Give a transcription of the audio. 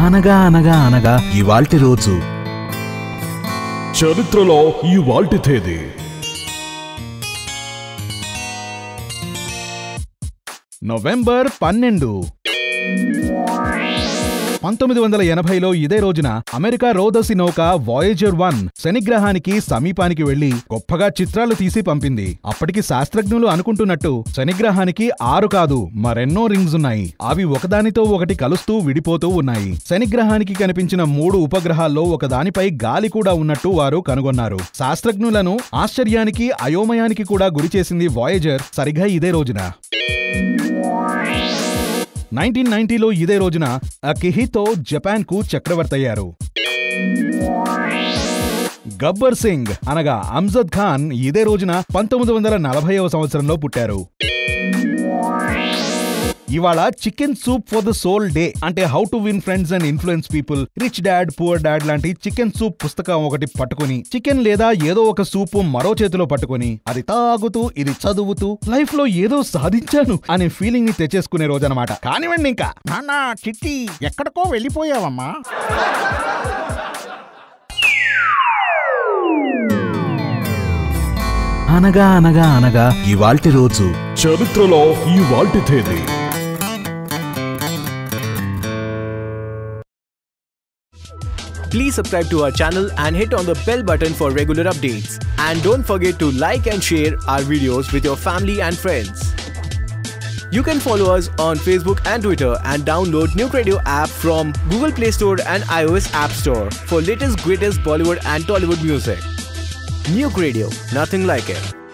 అనగా అనగా అనగా ఇవాల్టి రోజు చరిత్రలో ఈ వాల్టి తేదీ నవంబర్ పన్నెండు పంతొమ్మిది వందల ఎనభైలో ఇదే రోజున అమెరికా రోదసి నౌక వాయేజర్ వన్ శనిగ్రహానికి సమీపానికి వెళ్లి గొప్పగా చిత్రాలు తీసి పంపింది అప్పటికి శాస్త్రజ్ఞులు అనుకుంటున్నట్టు శనిగ్రహానికి ఆరు కాదు మరెన్నో రింగ్స్ ఉన్నాయి అవి ఒకదానితో ఒకటి కలుస్తూ విడిపోతూ ఉన్నాయి శనిగ్రహానికి కనిపించిన మూడు ఉపగ్రహాల్లో ఒకదానిపై గాలి కూడా ఉన్నట్టు వారు కనుగొన్నారు శాస్త్రజ్ఞులను ఆశ్చర్యానికి అయోమయానికి కూడా గురిచేసింది వాయేజర్ సరిగా ఇదే రోజున నైన్టీన్ నైన్టీలో ఇదే రోజున అకిహితో జపాన్ కు చక్రవర్తి అయ్యారు గబ్బర్ సింగ్ అనగా అమ్జద్ ఖాన్ ఇదే రోజున పంతొమ్మిది వందల నలభైవ సంవత్సరంలో పుట్టారు ఇవాళ chicken soup for the soul day అంటే how to win friends and influence people rich dad poor dad లాంటి చికెన్ సూప్ పుస్తకం ఒకటి పట్టుకుని చికెన్ లేదా ఏదో ఒక సూపు మరో చేతిలో పట్టుకుని అది తాగుతూ ఇది చదువుతూ లైఫ్ లో ఏదో సాధించాను అనే ఫీలింగ్ ని తెచ్చేసుకునే రోజు అనమాట కానివ్వండి ఇంకా నాన్న చిట్టి ఎక్కడికో వెళ్ళిపోయావమ్మా అనగా అనగా అనగా ఇవాల్టి రోజు చరిత్రలో ఈ వాల్టి తేదీ Please subscribe to our channel and hit on the bell button for regular updates. And don't forget to like and share our videos with your family and friends. You can follow us on Facebook and Twitter and download Nuke Radio app from Google Play Store and iOS App Store for latest greatest Bollywood and Tollywood music. Nuke Radio, nothing like it.